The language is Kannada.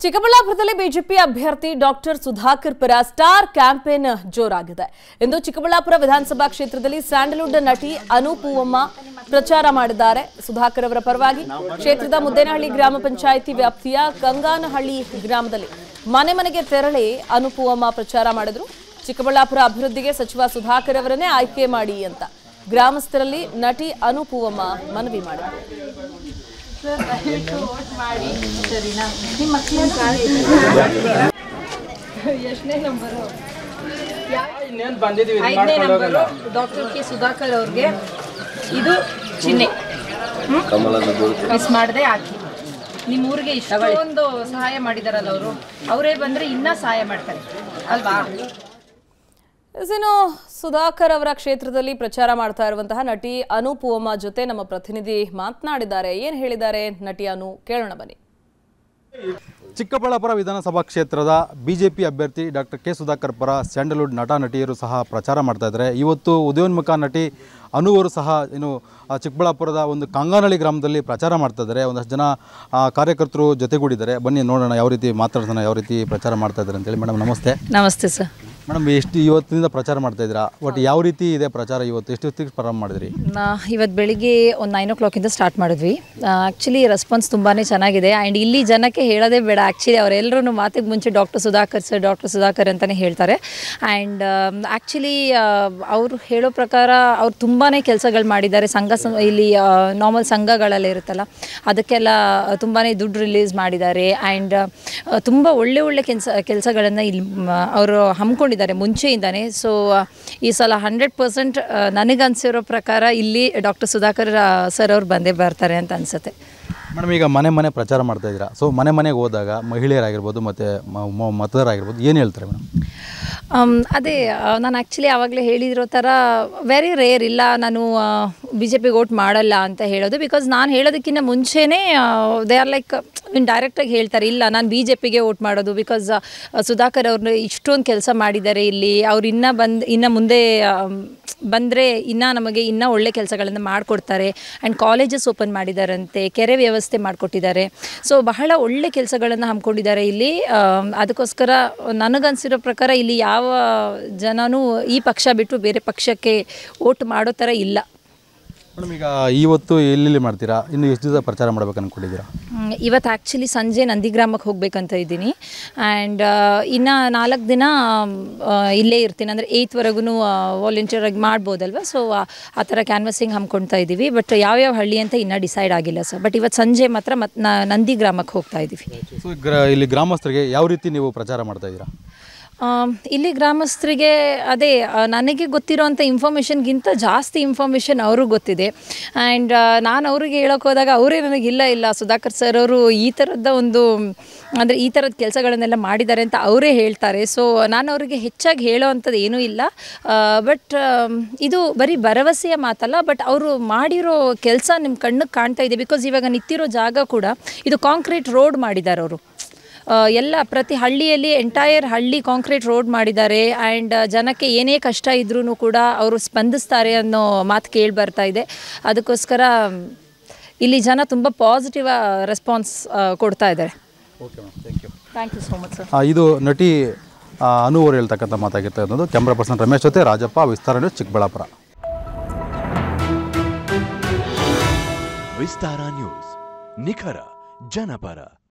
ಚಿಕ್ಕಬಳ್ಳಾಪುರದಲ್ಲಿ ಬಿಜೆಪಿ ಅಭ್ಯರ್ಥಿ ಡಾಕ್ಟರ್ ಸುಧಾಕರ್ ಪರ ಸ್ಟಾರ್ ಕ್ಯಾಂಪೇನ್ ಜೋರಾಗಿದೆ ಇಂದು ಚಿಕ್ಕಬಳ್ಳಾಪುರ ವಿಧಾನಸಭಾ ಕ್ಷೇತ್ರದಲ್ಲಿ ಸ್ಯಾಂಡಲ್ವುಡ್ ನಟಿ ಅನುಪೂವಮ್ಮ ಪ್ರಚಾರ ಮಾಡಿದ್ದಾರೆ ಸುಧಾಕರ್ ಅವರ ಪರವಾಗಿ ಕ್ಷೇತ್ರದ ಮುದ್ದೇನಹಳ್ಳಿ ಗ್ರಾಮ ಪಂಚಾಯಿತಿ ವ್ಯಾಪ್ತಿಯ ಕಂಗಾನಹಳ್ಳಿ ಗ್ರಾಮದಲ್ಲಿ ಮನೆ ಮನೆಗೆ ತೆರಳಿ ಅನುಪೂವಮ್ಮ ಪ್ರಚಾರ ಮಾಡಿದ್ರು ಚಿಕ್ಕಬಳ್ಳಾಪುರ ಅಭಿವೃದ್ಧಿಗೆ ಸಚಿವ ಸುಧಾಕರ್ ಅವರನ್ನೇ ಆಯ್ಕೆ ಮಾಡಿ ಅಂತ ಗ್ರಾಮಸ್ಥರಲ್ಲಿ ನಟಿ ಅನುಪೂವಮ್ಮ ಮನವಿ ಮಾಡಿದ್ರು ಎಷ್ಟನೇ ನಂಬರು ಇನ್ನೇನು ಬಂದಿದ್ದೀವಿ ಇದು ಐದನೇ ಮಾಡ್ಕೊಂಡು ಹೋಗೋಣ ನಂಬರು ಡಾಕ್ಟರ್ ಕೆ ಸುಧಾಕರ್ ಅವ್ರಿಗೆ ಇದು ಚಿಹ್ನೆ ಮಿಸ್ ಮಾಡದೆ ಹಾಕಿ ನಿಮ್ಮ ಊರಿಗೆ ಇಷ್ಟೊಂದು ಸಹಾಯ ಮಾಡಿದಾರಲ್ಲ ಅವರು ಅವರೇ ಬಂದ್ರೆ ಇನ್ನೂ ಸಹಾಯ ಮಾಡ್ತಾರೆ ಅಲ್ವಾ ಇನ್ನು ಸುಧಾಕರ್ ಅವರ ಕ್ಷೇತ್ರದಲ್ಲಿ ಪ್ರಚಾರ ಮಾಡ್ತಾ ಇರುವಂತಹ ನಟಿ ಅನುಪೂವಮ್ಮ ಜೊತೆ ನಮ್ಮ ಪ್ರತಿನಿಧಿ ಮಾತನಾಡಿದ್ದಾರೆ ಏನ್ ಹೇಳಿದ್ದಾರೆ ನಟಿ ಅನು ಕೇಳೋಣ ಬನ್ನಿ ಚಿಕ್ಕಬಳ್ಳಾಪುರ ವಿಧಾನಸಭಾ ಕ್ಷೇತ್ರದ ಬಿಜೆಪಿ ಅಭ್ಯರ್ಥಿ ಡಾಕ್ಟರ್ ಕೆ ಸುಧಾಕರ್ ಪರ ಸ್ಯಾಂಡಲ್ವುಡ್ ನಟ ನಟಿಯರು ಸಹ ಪ್ರಚಾರ ಮಾಡ್ತಾ ಇದ್ದಾರೆ ಇವತ್ತು ಉದಯೋನ್ಮುಖ ನಟಿ ಅನುವರು ಸಹ ಏನು ಆ, ಚಿಕ್ಕಬಳ್ಳಾಪುರದ ಒಂದು ಕಾಂಗಾನಹಳ್ಳಿ ಗ್ರಾಮದಲ್ಲಿ ಪ್ರಚಾರ ಮಾಡ್ತಾ ಇದ್ದಾರೆ ಒಂದಷ್ಟು ಜನ ಆ, ಕಾರ್ಯಕರ್ತರು ಜೊತೆಗೂಡಿದ್ದಾರೆ ಬನ್ನಿ ನೋಡೋಣ ಯಾವ ರೀತಿ ಮಾತಾಡ್ತಾನೆ ಯಾವ ರೀತಿ ಪ್ರಚಾರ ಮಾಡ್ತಾ ಇದ್ದಾರೆ ಅಂತೇಳಿ ಮೇಡಮ್ ನಮಸ್ತೆ ನಮಸ್ತೆ ಸರ್ ಮೇಡಮ್ ಎಷ್ಟು ಇವತ್ತಿನಿಂದ ಪ್ರಚಾರ ಮಾಡ್ತಾ ಇದ್ದೀರಾ ಒಟ್ಟು ಯಾವ ರೀತಿ ಇದೆ ಪ್ರಚಾರ ಇವತ್ತು ಎಷ್ಟು ಹೊತ್ತಿಗೆ ಪ್ರಾರಂಭ ಮಾಡಿದ್ರಿ ನಾ ಇವತ್ತು ಬೆಳಿಗ್ಗೆ ಒಂದು ನೈನ್ ಓ ಕ್ಲಾಕಿಂದ ಸ್ಟಾರ್ಟ್ ಮಾಡಿದ್ವಿ ಆ್ಯಕ್ಚುಲಿ ರೆಸ್ಪಾನ್ಸ್ ತುಂಬಾ ಚೆನ್ನಾಗಿದೆ ಆ್ಯಂಡ್ ಇಲ್ಲಿ ಜನಕ್ಕೆ ಹೇಳೋದೇ ಬೇಡ ಆ್ಯಕ್ಚುಲಿ ಅವರೆಲ್ಲರೂ ಮಾತಿಗೆ ಮುಂಚೆ doctor Sudhakar sir doctor Sudhakar ಅಂತಲೇ ಹೇಳ್ತಾರೆ ಆ್ಯಂಡ್ ಆ್ಯಕ್ಚುಲಿ ಅವರು ಹೇಳೋ ಪ್ರಕಾರ ಅವ್ರು ತುಂಬಾ ಕೆಲಸಗಳು ಮಾಡಿದ್ದಾರೆ ಸಂಘ ಸಂ- ಇಲ್ಲಿ ನಾರ್ಮಲ್ ಸಂಘಗಳೆಲ್ಲ ಇರುತ್ತಲ್ಲ ಅದಕ್ಕೆಲ್ಲ ತುಂಬಾ ದುಡ್ಡು ರಿಲೀಸ್ ಮಾಡಿದ್ದಾರೆ ಆ್ಯಂಡ್ ತುಂಬ ಒಳ್ಳೆ ಒಳ್ಳೆ ಕೆಲಸ ಕೆಲಸಗಳನ್ನು ಇಲ್ಲಿ ಅವರು ಹಮ್ಮಿಕೊಂಡಿದ್ದಾರೆ ಮುಂಚೆಯಿಂದಾನೇ ಸೊ ಈ ಸಲ ಹಂಡ್ರೆಡ್ ಪರ್ಸೆಂಟ್ ನನಗನ್ಸಿರೋ ಪ್ರಕಾರ ಇಲ್ಲಿ ಡಾಕ್ಟರ್ ಸುಧಾಕರ್ ಸರ್ ಅವ್ರು ಬಂದೇ ಬರ್ತಾರೆ ಅಂತ ಅನಿಸುತ್ತೆ ಮೇಡಮ್ ಈಗ ಮನೆ ಮನೆ ಪ್ರಚಾರ ಮಾಡ್ತಾ ಇದ್ದೀರಾ ಸೊ ಮನೆ ಮನೆಗೆ ಹೋದಾಗ ಮಹಿಳೆಯರಾಗಿರ್ಬೋದು ಮತ್ತು ಮತದಾರರಾಗಿರ್ಬೋದು ಏನು ಹೇಳ್ತಾರೆ ಮೇಡಮ್ ಅಮ್, ಅದೇ ಆ, ನಾನು ಆ್ಯಕ್ಚುಲಿ ಆವಾಗಲೇ ಹೇಳಿರೋ ಥರ ವೆರಿ ರೇರ್ ಇಲ್ಲ ನಾನು ಬಿ ಜೆ ಪಿಗೆ ವೋಟ್ ಮಾಡಲ್ಲ ಅಂತ ಹೇಳೋದು ಬಿಕಾಸ್ ನಾನು ಹೇಳೋದಕ್ಕಿಂತ ಮುಂಚೆನೇ ದೇ ಆರ್ ಲೈಕ್ ಇನ್ ಡೈರೆಕ್ಟಾಗಿ ಹೇಳ್ತಾರೆ ಇಲ್ಲ ನಾನು ಬಿ ಜೆ ಪಿಗೆ ವೋಟ್ ಮಾಡೋದು ಬಿಕಾಸ್ ಸುಧಾಕರ್ ಅವ್ರನ್ನ ಇಷ್ಟೊಂದು ಕೆಲಸ ಮಾಡಿದ್ದಾರೆ ಇಲ್ಲಿ ಅವ್ರು ಇನ್ನೂ ಬಂದು ಇನ್ನು ಮುಂದೆ ಬಂದರೆ ಇನ್ನೂ ನಮಗೆ ಇನ್ನೂ ಒಳ್ಳೆ ಕೆಲಸಗಳನ್ನು ಮಾಡಿಕೊಡ್ತಾರೆ ಆ್ಯಂಡ್ ಕಾಲೇಜಸ್ ಓಪನ್ ಮಾಡಿದಾರಂತೆ ಕೆರೆ ವ್ಯವಸ್ಥೆ ಮಾಡಿಕೊಟ್ಟಿದ್ದಾರೆ ಸೊ ಬಹಳ ಒಳ್ಳೆ ಕೆಲಸಗಳನ್ನು ಹಮ್ಮಿಕೊಂಡಿದ್ದಾರೆ ಇಲ್ಲಿ ಆಮ್, ಅದಕ್ಕೋಸ್ಕರ ನನಗನ್ಸಿರೋ ಪ್ರಕಾರ ಇಲ್ಲಿ ಯಾವ ಜನನೂ ಈ ಪಕ್ಷ ಬಿಟ್ಟು ಬೇರೆ ಪಕ್ಷಕ್ಕೆ ವೋಟ್ ಮಾಡೋ ಥರ ಇಲ್ಲ ಮೇಡಮ್ ಈಗ ಇವತ್ತು ಎಲ್ಲೆಲ್ಲಿ ಮಾಡ್ತೀರಾ ಇನ್ನು ಎಷ್ಟು ದಿವಸ ಪ್ರಚಾರ ಮಾಡ್ಬೇಕು ಅಂದ್ಕೊಂಡಿದ್ದೀರಾ ಮ್, ಇವತ್ತು ಆ್ಯಕ್ಚುಲಿ ಸಂಜೆ ನಂದಿಗ್ರಾಮಕ್ಕೆ ಹೋಗ್ಬೇಕಂತ ಇದ್ದೀನಿ ಆ್ಯಂಡ್ ಇನ್ನು ನಾಲ್ಕು ದಿನ ಆ, ಇಲ್ಲೇ ಇರ್ತೀನಿ ಅಂದರೆ ಏಯ್ತ್ವರೆಗೂ ವಾಲಂಟಿಯರ್ ಆಗಿ ಮಾಡ್ಬೋದಲ್ವ ಸೊ ಆ ಥರ ಕ್ಯಾನ್ವಸಿಂಗ್ ಹಮ್ಕೊಳ್ತಾ ಇದ್ದೀವಿ ಬಟ್ ಯಾವ್ಯಾವ ಹಳ್ಳಿ ಅಂತ ಇನ್ನೂ ಡಿಸೈಡ್ ಆಗಿಲ್ಲ ಸರ್ ಬಟ್ ಇವತ್ತು ಸಂಜೆ ಮಾತ್ರ ಮತ್ತು ನಂದಿಗ್ರಾಮಕ್ಕೆ ಹೋಗ್ತಾ ಇದ್ದೀವಿ ಸೊ ಗ್ರ ಇಲ್ಲಿ ಗ್ರಾಮಸ್ಥರಿಗೆ ಯಾವ ರೀತಿ ನೀವು ಪ್ರಚಾರ ಮಾಡ್ತಾ ಇದ್ದೀರಾ ಆಮ್, ಇಲ್ಲಿ ಗ್ರಾಮಸ್ಥರಿಗೆ ಅದೇ ಆ, ನನಗೆ ಗೊತ್ತಿರೋಂಥ ಇನ್ಫಾರ್ಮೇಷನ್ಗಿಂತ ಜಾಸ್ತಿ ಇನ್ಫಾರ್ಮೇಷನ್ ಅವ್ರಿಗೆ ಗೊತ್ತಿದೆ ಆ್ಯಂಡ್ ನಾನು ಅವ್ರಿಗೆ ಹೇಳೋಕೆ ಹೋದಾಗ ಅವರೇ ನನಗೆ ಇಲ್ಲ ಇಲ್ಲ ಸುಧಾಕರ್ ಸರ್ ಅವರು ಈ ಥರದ ಒಂದು ಅಂದರೆ ಈ ಥರದ ಕೆಲಸಗಳನ್ನೆಲ್ಲ ಮಾಡಿದ್ದಾರೆ ಅಂತ ಅವರೇ ಹೇಳ್ತಾರೆ ಸೊ ನಾನು ಅವರಿಗೆ ಹೆಚ್ಚಾಗಿ ಹೇಳೋ ಅಂಥದ್ದು ಏನೂ ಇಲ್ಲ ಬಟ್ ಇದು ಬರೀ ಭರವಸೆಯ ಮಾತಲ್ಲ ಬಟ್ ಅವರು ಮಾಡಿರೋ ಕೆಲಸ ನಿಮ್ಮ ಕಣ್ಣಿಗೆ ಕಾಣ್ತಾ ಇದೆ ಬಿಕಾಸ್ ಇವಾಗ ನಿಂತಿರೋ ಜಾಗ ಕೂಡ ಇದು ಕಾಂಕ್ರೀಟ್ ರೋಡ್ ಮಾಡಿದ್ದಾರೆ ಅವರು ಆ, ಎಲ್ಲ ಪ್ರತಿ ಹಳ್ಳಿಯಲ್ಲಿ ಎಂಟೈರ್ ಹಳ್ಳಿ ಕಾಂಕ್ರೀಟ್ ರೋಡ್ ಮಾಡಿದ್ದಾರೆ ಆ್ಯಂಡ್ ಜನಕ್ಕೆ ಏನೇ ಕಷ್ಟ ಇದ್ರೂ ಕೂಡ ಅವರು ಸ್ಪಂದಿಸ್ತಾರೆ ಅನ್ನೋ ಮಾತು ಕೇಳಿ ಬರ್ತಾ ಇದೆ ಅದಕ್ಕೋಸ್ಕರ ಮ್, ಇಲ್ಲಿ ಜನ ತುಂಬ ಪಾಸಿಟಿವ್ ರೆಸ್ಪಾನ್ಸ್ ಕೊಡ್ತಾ ಇದ್ದಾರೆ okay ma'am thank you thank you so much sir ಇದು ನಟಿ ಆ, ಅನು ಅವರು ಹೇಳ್ತಕ್ಕಂಥ ಮಾತಾಗಿರ್ತಾ ಇರೋದು ಕ್ಯಾಮ್ರಾ ಪರ್ಸನ್ ರಮೇಶ್ ಜೊತೆ ರಾಜಪ್ಪ ವಿಸ್ತಾರ ನ್ಯೂಸ್ ಚಿಕ್ಕಬಳ್ಳಾಪುರ ವಿಸ್ತಾರ ನ್ಯೂಸ್ ನಿಖರ ಜನಪರ